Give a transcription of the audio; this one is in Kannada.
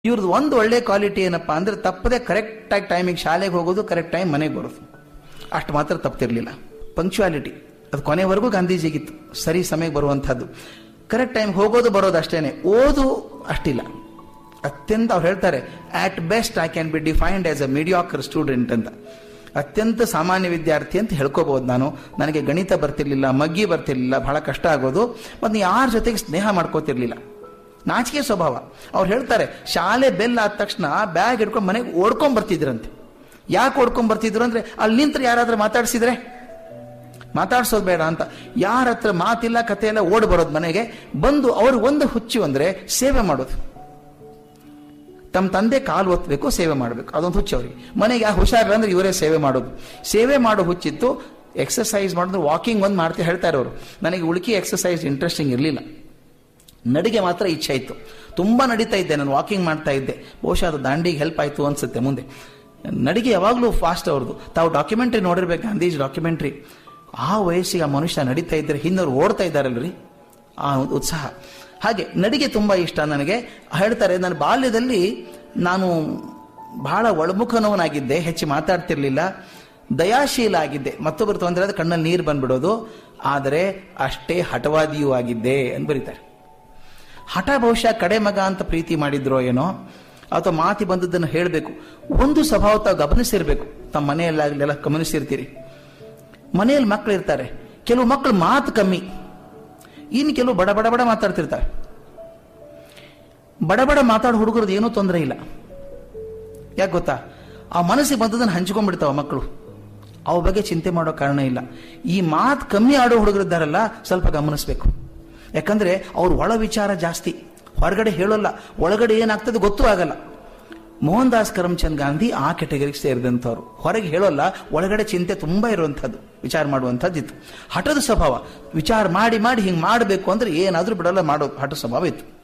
ಇವ್ರದ್ದು ಒಂದು ಒಳ್ಳೆ ಕ್ವಾಲಿಟಿ ಏನಪ್ಪಾ ಅಂದ್ರೆ ತಪ್ಪದೆ ಕರೆಕ್ಟ್ ಆಗಿ ಟೈಮಿಗೆ ಶಾಲೆಗೆ ಹೋಗೋದು ಕರೆಕ್ಟ್ ಟೈಮ್ ಮನೆಗೆ ಬರೋದು ಅಷ್ಟು ಮಾತ್ರ ತಪ್ತಿರ್ಲಿಲ್ಲ ಪಂಕ್ಚುಯಾಲಿಟಿ ಅದು ಕೊನೆವರೆಗೂ ಗಾಂಧೀಜಿಗಿತ್ತು ಸರಿ ಸಮಯಕ್ಕೆ ಬರುವಂಥದ್ದು ಕರೆಕ್ಟ್ ಟೈಮ್ ಹೋಗೋದು ಬರೋದು ಅಷ್ಟೇನೆ ಓದು ಅಷ್ಟಿಲ್ಲ ಅತ್ಯಂತ ಅವ್ರು ಹೇಳ್ತಾರೆ at best I can be defined as a mediocre student ಅಂತ ಅತ್ಯಂತ ಸಾಮಾನ್ಯ ವಿದ್ಯಾರ್ಥಿ ಅಂತ ಹೇಳ್ಕೋಬಹುದು ನಾನು ನನಗೆ ಗಣಿತ ಬರ್ತಿರ್ಲಿಲ್ಲ ಮಗ್ಗಿ ಬರ್ತಿರ್ಲಿಲ್ಲ ಬಹಳ ಕಷ್ಟ ಆಗೋದು ಮತ್ತು ಯಾರ ಜೊತೆಗೆ ಸ್ನೇಹ ಮಾಡ್ಕೋತಿರ್ಲಿಲ್ಲ ನಾಚಿಕೆ ಸ್ವಭಾವ ಅವ್ರು ಹೇಳ್ತಾರೆ ಶಾಲೆ ಬೆಲ್ ಆದ ತಕ್ಷಣ ಬ್ಯಾಗ್ ಹಿಡ್ಕೊಂಡು ಮನೆಗೆ ಓಡ್ಕೊಂಡ್ ಬರ್ತಿದ್ರಂತೆ ಯಾಕೆ ಓಡ್ಕೊಂಡ್ ಬರ್ತಿದ್ರು ಅಂದ್ರೆ ಅಲ್ಲಿ ನಿಂತ್ರೆ ಯಾರಾದ್ರೂ ಮಾತಾಡ್ಸಿದ್ರೆ ಮಾತಾಡ್ಸೋದು ಬೇಡ ಅಂತ ಯಾರ ಹತ್ರ ಮಾತಿಲ್ಲ ಕತೆ ಎಲ್ಲ ಓಡ್ ಬರೋದು ಮನೆಗೆ ಬಂದು ಅವ್ರು ಒಂದು ಹುಚ್ಚು ಅಂದ್ರೆ ಸೇವೆ ಮಾಡೋದು ತಮ್ಮ ತಂದೆ ಕಾಲು ಒತ್ತಬೇಕು ಸೇವೆ ಮಾಡಬೇಕು ಅದೊಂದು ಹುಚ್ಚು ಅವರಿಗೆ ಮನೆಗೆ ಆ ಹುಷಾರಿಲ್ಲ ಅಂದ್ರೆ ಇವರೇ ಸೇವೆ ಮಾಡೋದು ಸೇವೆ ಮಾಡೋ ಹುಚ್ಚಿತ್ತು ಎಕ್ಸಸೈಸ್ ಮಾಡಿದ್ರೆ ವಾಕಿಂಗ್ ಒಂದು ಮಾಡ್ತಾ ಹೇಳ್ತಾರೆ ಅವರು ನನಗೆ ಉಳುಕಿ ಎಕ್ಸಸೈಸ್ ಇಂಟ್ರೆಸ್ಟಿಂಗ್ ಇರಲಿಲ್ಲ ನಡಿಗೆ ಮಾತ್ರ ಇಚ್ಛೆ ಇತ್ತು ತುಂಬಾ ನಡೀತಾ ಇದ್ದೆ ನಾನು ವಾಕಿಂಗ್ ಮಾಡ್ತಾ ಇದ್ದೆ ಬಹುಶಃ ಅದು ದಾಂಡಿಗೆ ಹೆಲ್ಪ್ ಆಯ್ತು ಅನ್ಸುತ್ತೆ ಮುಂದೆ ನಡಿಗೆ ಯಾವಾಗಲೂ ಫಾಸ್ಟ್ ಅವ್ರದ್ದು ತಾವು ಡಾಕ್ಯುಮೆಂಟ್ರಿ ನೋಡಿರ್ಬೇಕು ಗಾಂಧೀಜಿ ಡಾಕ್ಯುಮೆಂಟ್ರಿ ಆ ವಯಸ್ಸಿಗೆ ಆ ಮನುಷ್ಯ ನಡೀತಾ ಇದ್ರೆ ಹಿಂದವ್ರು ಓಡ್ತಾ ಇದ್ದಾರಲ್ರಿ ಆ ಉತ್ಸಾಹ ಹಾಗೆ ನಡಿಗೆ ತುಂಬಾ ಇಷ್ಟ ನನಗೆ ಹೇಳ್ತಾರೆ ನನ್ನ ಬಾಲ್ಯದಲ್ಲಿ ನಾನು ಬಹಳ ಒಳಮುಖನವನಾಗಿದ್ದೆ ಹೆಚ್ಚು ಮಾತಾಡ್ತಿರ್ಲಿಲ್ಲ ದಯಾಶೀಲ ಆಗಿದ್ದೆ ಮತ್ತೊಬ್ಬರು ತೊಂದರೆ ಆದ್ರೆ ಕಣ್ಣಲ್ಲಿ ನೀರು ಬಂದ್ಬಿಡೋದು ಆದರೆ ಅಷ್ಟೇ ಹಠವಾದಿಯೂ ಆಗಿದ್ದೆ ಅಂತ ಬರೀತಾರೆ ಹಠ ಬಹುಶಃ ಕಡೆ ಮಗ ಅಂತ ಪ್ರೀತಿ ಮಾಡಿದ್ರೋ ಏನೋ ಅಥವಾ ಮಾತಿ ಬಂದದ್ದನ್ನು ಹೇಳಬೇಕು ಒಂದು ಸ್ವಭಾವ ತಾವು ಗಮನಿಸಿರ್ಬೇಕು ತಮ್ಮ ಮನೆಯಲ್ಲಾಗಲೆಲ್ಲ ಗಮನಿಸಿರ್ತೀರಿ ಮನೆಯಲ್ಲಿ ಮಕ್ಕಳು ಇರ್ತಾರೆ ಕೆಲವು ಮಕ್ಕಳು ಮಾತು ಕಮ್ಮಿ ಇನ್ನು ಕೆಲವು ಬಡ ಬಡ ಬಡ ಮಾತಾಡ್ತಿರ್ತಾರೆ ಬಡ ಬಡ ಮಾತಾಡೋ ಹುಡುಗರದ್ದು ಏನೂ ತೊಂದರೆ ಇಲ್ಲ ಯಾಕೆ ಗೊತ್ತಾ ಆ ಮನಸ್ಸಿಗೆ ಬಂದದನ್ನು ಹಂಚ್ಕೊಂಡ್ಬಿಡ್ತಾವ ಮಕ್ಕಳು ಅವ ಬಗ್ಗೆ ಚಿಂತೆ ಮಾಡೋ ಕಾರಣ ಇಲ್ಲ ಈ ಮಾತು ಕಮ್ಮಿ ಆಡೋ ಹುಡುಗರಿದ್ದಾರಲ್ಲ ಸ್ವಲ್ಪ ಗಮನಿಸ್ಬೇಕು ಯಾಕಂದ್ರೆ ಅವ್ರ ಒಳ ವಿಚಾರ ಜಾಸ್ತಿ ಹೊರಗಡೆ ಹೇಳೋಲ್ಲ ಒಳಗಡೆ ಏನಾಗ್ತದೆ ಗೊತ್ತೂ ಆಗಲ್ಲ ಮೋಹನ್ ದಾಸ್ ಕರಮ್ಚಂದ್ ಗಾಂಧಿ ಆ ಕೆಟಗರಿಗೆ ಸೇರಿದಂಥವ್ರು ಹೊರಗೆ ಹೇಳೋಲ್ಲ ಒಳಗಡೆ ಚಿಂತೆ ತುಂಬಾ ಇರುವಂಥದ್ದು ವಿಚಾರ ಮಾಡುವಂಥದ್ದು ಇತ್ತು ಹಠದ ಸ್ವಭಾವ ವಿಚಾರ ಮಾಡಿ ಮಾಡಿ ಹಿಂಗೆ ಮಾಡಬೇಕು ಅಂದ್ರೆ ಏನಾದ್ರೂ ಬಿಡಲ್ಲ ಮಾಡೋ ಹಠ ಸ್ವಭಾವ ಇತ್ತು